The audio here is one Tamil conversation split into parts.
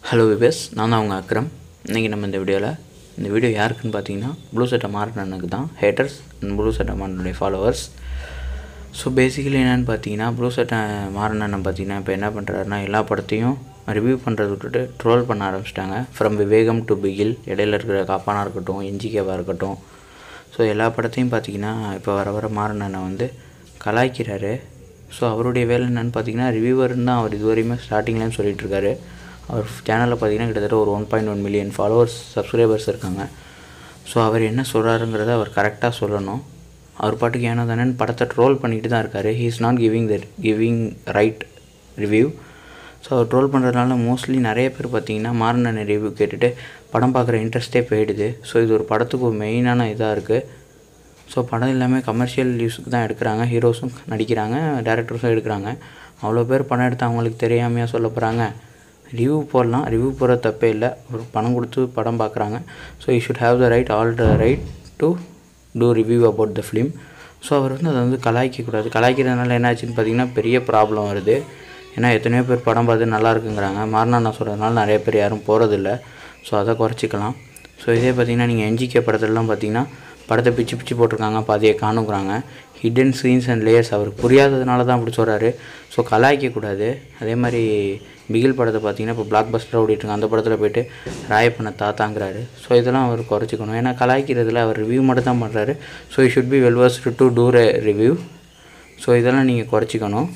ஹலோ விபஸ் நான் தான் உங்கள் அக்ரம் இன்றைக்கி நம்ம இந்த வீடியோவில் இந்த வீடியோ யாருக்குன்னு பார்த்தீங்கன்னா ப்ளூ சட்டை மாறினனுக்கு தான் ஹேட்டர்ஸ் அண்ட் ப்ளூ சட்டை மாறினுடைய ஃபாலோவர்ஸ் ஸோ பேசிக்கலி என்னென்னு பார்த்தீங்கன்னா ப்ளூ சட்டை மாறினன்னு பார்த்தீங்கன்னா இப்போ என்ன பண்ணுறாருன்னா எல்லா படத்தையும் ரிவ்யூ பண்ணுறத விட்டுட்டு ட்ரோல் பண்ண ஆரம்பிச்சிட்டாங்க ஃப்ரம் விவேகம் டு பிகில் இடையில இருக்கிற காப்பானாக இருக்கட்டும் என்ஜிகேவாக இருக்கட்டும் ஸோ எல்லா படத்தையும் பார்த்தீங்கன்னா இப்போ வர வர மாறினனை வந்து கலாய்க்கிறாரு ஸோ அவருடைய வேலை என்னென்னு பார்த்தீங்கன்னா ரிவ்யூவர்னு தான் அவர் இதுவரையுமே ஸ்டார்டிங்லேயும் சொல்லிட்டு இருக்காரு அவர் சேனலில் பார்த்தீங்கன்னா கிட்டத்தட்ட ஒரு one point one million followers subscribers இருக்காங்க ஸோ அவர் என்ன சொல்கிறாருங்கிறத அவர் கரெக்டாக சொல்லணும் அவர் பாட்டுக்கு ஏனோ தானேன்னு படத்தை ட்ரோல் பண்ணிட்டு தான் இருக்காரு he is not giving the giving right review so அவர் ட்ரோல் பண்ணுறதுனால மோஸ்ட்லி நிறைய பேர் பார்த்தீங்கன்னா மாறின ரிவ்யூ கேட்டுட்டு படம் பார்க்குற இன்ட்ரெஸ்ட்டே போயிடுது ஸோ இது ஒரு படத்துக்கு ஒரு மெயினான இதாக இருக்குது ஸோ படம் எல்லாமே கமர்ஷியல் யூஸுக்கு தான் எடுக்கிறாங்க ஹீரோஸும் நடிக்கிறாங்க டேரக்டர்ஸும் எடுக்கிறாங்க அவ்வளோ பேர் படம் எடுத்து அவங்களுக்கு தெரியாமையாக சொல்ல போகிறாங்க ரிவ்யூ போடலாம் ரிவ்யூ போடுற தப்பே இல்லை ஒரு பணம் கொடுத்து படம் பார்க்குறாங்க so you should have the right all the right to do review about the film so அவர் வந்து அதை வந்து கலாய்க்கக்கூடாது கலாய்க்கிறதுனால என்ன ஆச்சுன்னு பார்த்தீங்கன்னா பெரிய ப்ராப்ளம் வருது ஏன்னா எத்தனையோ பேர் படம் பார்த்து நல்லா இருக்குங்கிறாங்க மாறினா நான் சொல்கிறதுனால நிறைய பேர் யாரும் போகிறதில்ல ஸோ அதை குறைச்சிக்கலாம் ஸோ இதே பார்த்தீங்கன்னா நீங்கள் என்ஜிகே படத்துலலாம் பார்த்தீங்கன்னா படத்தை பிச்சு பிச்சு போட்டிருக்காங்க பாதியை காணுங்கிறாங்க ஹிடன் சீன்ஸ் அண்ட் லேயர்ஸ் அவருக்கு புரியாததுனால தான் அப்படி சொல்கிறாரு ஸோ கலாய்க்கக்கூடாது அதே மாதிரி பிகில் படத்தை பார்த்தீங்கன்னா இப்போ பிளாக் பஸ்டர் ஓடிட்டுருங்க அந்த படத்தில் போயிட்டு ராயப்பண்ண தாத்தாங்கிறாரு ஸோ இதெல்லாம் அவர் குறைச்சிக்கணும் ஏன்னா கலாய்க்கிறதுல அவர் ரிவ்யூ மட்டும் தான் பண்ணுறாரு so you should be well versed to do re review so இதெல்லாம் நீங்கள் குறைச்சிக்கணும்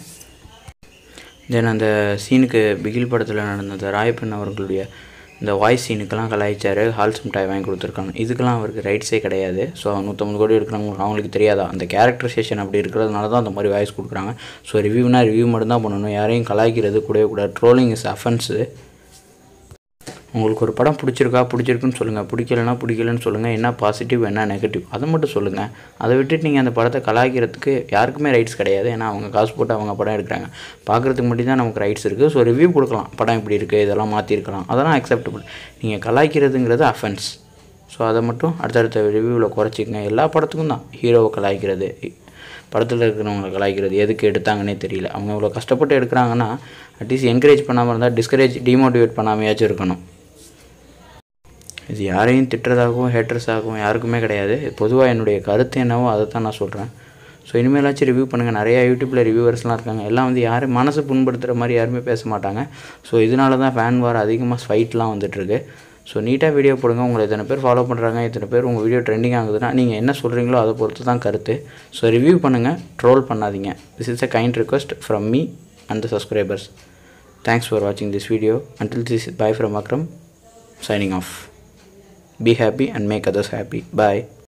தென் அந்த சீனுக்கு பிகில் படத்தில் நடந்த ராயப்பன் அவர்களுடைய இந்த வாய்ஸ் சீனுக்கெல்லாம் கலாய்ச்சார் ஹால்ஸ் மிட்டாய் வாங்கி கொடுத்துருக்காங்க இதுக்கெல்லாம் அவருக்கு ரைட்ஸே கிடையாது ஸோ நூற்றம்பது கோடி எடுக்கிறவங்க அவங்களுக்கு தெரியாதா அந்த கேரக்டரைசேஷன் அப்படி இருக்கிறதுனால தான் அந்த மாதிரி வாய்ஸ் கொடுக்குறாங்க ஸோ ரிவ்யூனா ரிவ்யூ மட்டும் தான் பண்ணணும் யாரையும் கலாய்க்கிறது கூடவே கூடாது ட்ரோலிங் இஸ் அஃபென்ஸு உங்களுக்கு ஒரு படம் பிடிச்சிருக்கா பிடிச்சிருக்குன்னு சொல்லுங்கள் பிடிக்கலனா பிடிக்கலன்னு சொல்லுங்கள் என்ன பாசிட்டிவ் என்ன நெகட்டிவ் அதை மட்டும் சொல்லுங்கள் அதை விட்டுட்டு நீங்கள் அந்த படத்தை கலாய்க்கிறதுக்கு யாருக்குமே ரைட்ஸ் கிடையாது ஏன்னா அவங்க காசு போட்டு அவங்க படம் எடுக்கிறாங்க பார்க்குறதுக்கு மட்டும் தான் நமக்கு ரைட்ஸ் இருக்குது ஸோ ரிவ்யூ கொடுக்கலாம் படம் இப்படி இருக்குது இதெல்லாம் மாற்றிருக்கலாம் அதெல்லாம் அக்செப்டபிள் நீங்கள் கலாய்க்கிறதுங்கிறது அஃபென்ஸ் ஸோ அதை மட்டும் அடுத்தடுத்த ரிவ்யூவில் குறைச்சிக்கங்க எல்லா படத்துக்கும் தான் ஹீரோவை கலாய்க்கிறது படத்தில் இருக்கிறவங்களை கலாய்க்கிறது எதுக்கு எடுத்தாங்கன்னே தெரியல அவங்க இவ்வளோ கஷ்டப்பட்டு எடுக்கிறாங்கன்னா அட்லீஸ்ட் என்கரேஜ் பண்ணாமல் இருந்தால் டிஸ்கரேஜ் டிமோட்டிவேட் பண்ணாமையாச்சும் இருக்கணும் இது யாரையும் திட்டுறதாகவும் ஹேட்டர்ஸாகவும் யாருக்குமே கிடையாது பொதுவாக என்னுடைய கருத்து என்னவோ அதை தான் நான் சொல்கிறேன் ஸோ இனிமேலாச்சும் ரிவ்யூ பண்ணுங்கள் நிறையா யூடியூப்பில் ரிவ்யூவர்ஸ்லாம் இருக்காங்க எல்லாம் வந்து யாரும் மனசு புண்படுத்துகிற மாதிரி யாருமே பேச மாட்டாங்க ஸோ இதனால தான் ஃபேன் வார் அதிகமாக ஃபைட்லாம் வந்துட்டுருக்கு ஸோ நீட்டாக வீடியோ போடுங்க உங்களை இத்தனை பேர் ஃபாலோ பண்ணுறாங்க இத்தனை பேர் உங்கள் வீடியோ ட்ரெண்டிங் ஆகுதுன்னா நீங்கள் என்ன சொல்கிறீங்களோ அதை பொறுத்து தான் கருத்து ஸோ ரிவ்யூ பண்ணுங்கள் ட்ரோல் பண்ணாதீங்க this is a kind request from me and the subscribers thanks for வாட்சிங் this video until this bye from Akram signing off be happy and make others happy bye